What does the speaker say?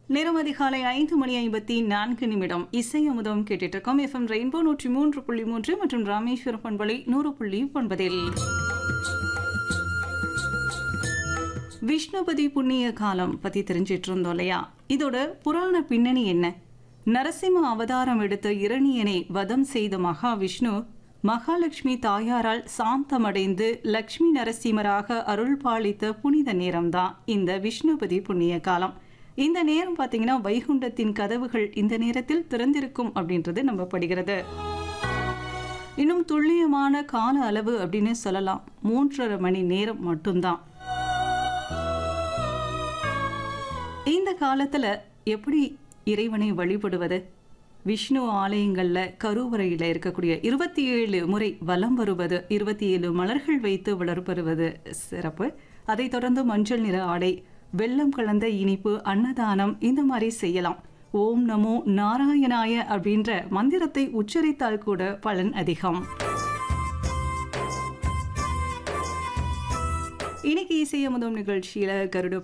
நேரம் அதிகாலை ஐந்து மணி ஐம்பத்தி நான்கு நிமிடம் இசை அமுதம் கேட்டுட்டு இருக்கோம் எஃப்எம் ரெயின்போ நூற்றி மூன்று புள்ளி மூன்று மற்றும் ராமேஸ்வரம் பண்பலை நூறு புள்ளி ஒன்பதில் விஷ்ணுபதி புண்ணிய காலம் பத்தி தெரிஞ்சிட்டு இருந்தோம் இல்லையா இதோட புராண பின்னணி என்ன நரசிம்ம அவதாரம் எடுத்த இரணியனை வதம் செய்த மகாவிஷ்ணு மகாலட்சுமி தாயாரால் சாந்தமடைந்து லக்ஷ்மி நரசிம்மராக அருள் பாலித்த புனித நேரம்தான் இந்த விஷ்ணுபதி புண்ணிய காலம் இந்த நேரம் பார்த்தீங்கன்னா வைகுண்டத்தின் கதவுகள் இந்த நேரத்தில் திறந்திருக்கும் அப்படின்றது நம்பப்படுகிறது இன்னும் துல்லியமான கால அளவு அப்படின்னு சொல்லலாம் மூன்றரை மணி நேரம் மட்டும்தான் இந்த காலத்துல எப்படி இறைவனை வழிபடுவது விஷ்ணு ஆலயங்கள்ல கருவறையில இருக்கக்கூடிய இருபத்தி ஏழு முறை வலம் வருவது இருபத்தி ஏழு மலர்கள் வைத்து வளர்பெறுவது சிறப்பு அதைத் தொடர்ந்து மஞ்சள் நிற ஆடை வெள்ளம் கலந்த இனிப்பு அன்னதானம் இந்த மாதிரி செய்யலாம் ஓம் நமோ நாராயணாய அப்படின்ற மந்திரத்தை உச்சரித்தால் கூட பலன் அதிகம் இன்னைக்கு இசையமுதம் நிகழ்ச்சியில கருட